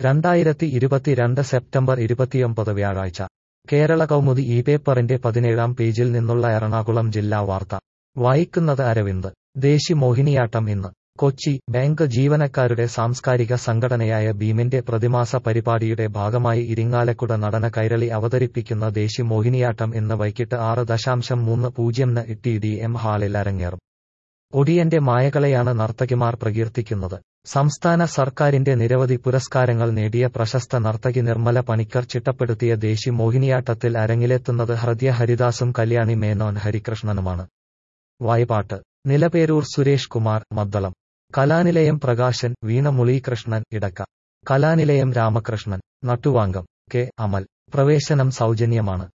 രണ്ടായിരത്തി ഇരുപത്തിരണ്ട് സെപ്റ്റംബർ ഇരുപത്തിയൊമ്പത് വ്യാഴാഴ്ച കേരള കൗമുദി ഈ പേപ്പറിന്റെ പതിനേഴാം പേജിൽ നിന്നുള്ള എറണാകുളം ജില്ലാ വാർത്ത വായിക്കുന്നത് അരവിന്ദ് ദേശി മോഹിനിയാട്ടം ഇന്ന് കൊച്ചി ബാങ്ക് ജീവനക്കാരുടെ സാംസ്കാരിക സംഘടനയായ ഭീമിന്റെ പ്രതിമാസ പരിപാടിയുടെ ഭാഗമായി ഇരിങ്ങാലക്കുട നടന കൈരളി അവതരിപ്പിക്കുന്ന ദേശി മോഹിനിയാട്ടം ഇന്ന് വൈകിട്ട് ആറ് ദശാംശം മൂന്ന് പൂജ്യംന് ടി ഡി എം ഹാളിൽ അരങ്ങേറും ഒടിയന്റെ മായകളെയാണ് നർത്തകിമാർ പ്രകീർത്തിക്കുന്നത് സംസ്ഥാന സർക്കാരിന്റെ നിരവധി പുരസ്കാരങ്ങൾ നേടിയ പ്രശസ്ത നർത്തകി നിർമ്മല പണിക്കർ ചിട്ടപ്പെടുത്തിയ ദേശി മോഹിനിയാട്ടത്തിൽ അരങ്ങിലെത്തുന്നത് ഹൃദയ ഹരിദാസും കല്യാണി മേനോൻ ഹരികൃഷ്ണനുമാണ് വായ്പാട്ട് നിലപേരൂർ സുരേഷ് കുമാർ മദ്ദളം കലാനിലയം പ്രകാശൻ വീണ മുളീകൃഷ്ണൻ ഇടക്ക കലാനിലയം രാമകൃഷ്ണൻ നട്ടുവാങ്കം കെ അമൽ പ്രവേശനം സൗജന്യമാണ്